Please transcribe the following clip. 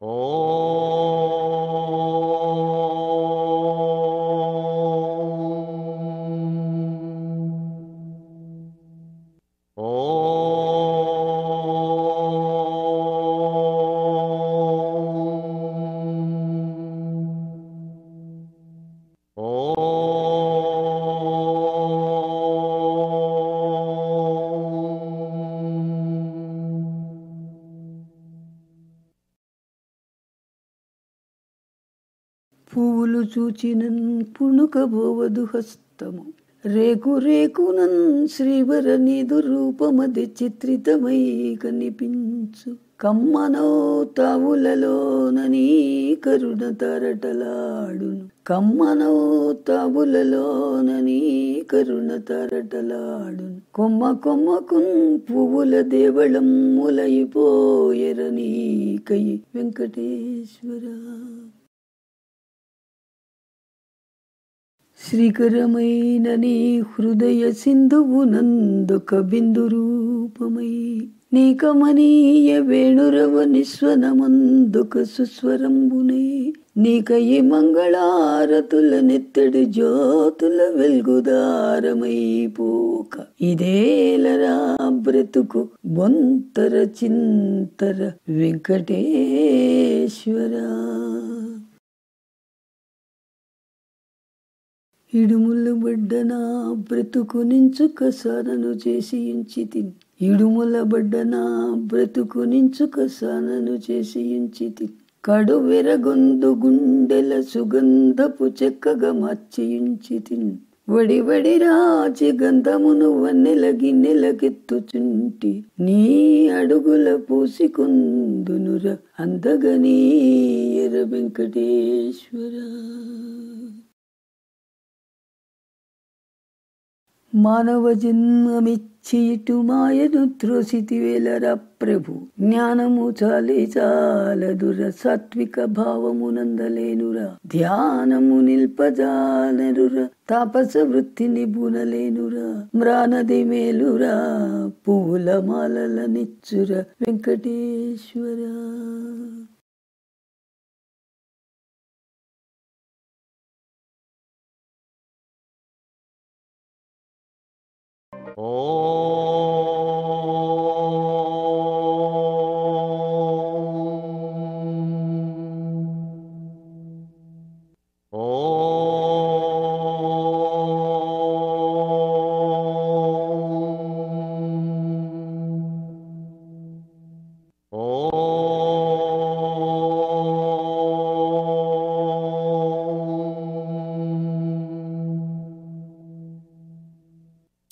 పువ్వులు చూచినన్ పుణుకబోవదు హస్తము రేకు రేకునన్ శ్రీవర నీదు రూపమది చిత్రితమై కనిపించు కమ్మనో తావులలోననీ కరుణ తరటలాడును కమ్మనో తావులలోననీ కరుణ తరటలాడును కొమ్మ కొమ్మకున్ పువ్వుల దేవళం ములైపోయరనీ కై వెంకటేశ్వర శ్రీకరమైన నీ హృదయ సింధువు నందొక బిందు రూపమై నీ కమనీయ వేణురవ నిస్వనమందుక సుస్వరంబునై నీకయి మంగళారతుల నెత్తడి జ్యోతుల వెల్గుదారమై పోక ఇదేలరా బ్రతుకు బొంతర చింతర వెంకటేశ్వరా ఇడుములు బడ్డ నా బ్రతుకు నించుక సానను చేసి ఉంచి తిని ఇడుముల బడ్డ నా బ్రతుకు నించుక సానను చేసి ఉంచి తిని కడు వెరగొందు గుండెల సుగంధపు చెక్కగా మార్చియుంచి తిని వడి వడి రాచి గంధమును వన్నెల గిన్నెలకెత్తుచుంటి నీ అడుగుల పూసికొందునుర అందగనీ ఎర వెంకటేశ్వర మానవ జన్మమిచ్చి ఇటు మాయను త్రోసితివేలరా ప్రభు జ్ఞానము చాలి చాలదుర సాత్విక భావమునందలేనురా ధ్యానము నిల్పజాలరుర తాపస వృత్తిని బునలేనురా మ్రానది మేలురా పూల మాలల నిచ్చుర వెంకటేశ్వరా ఓ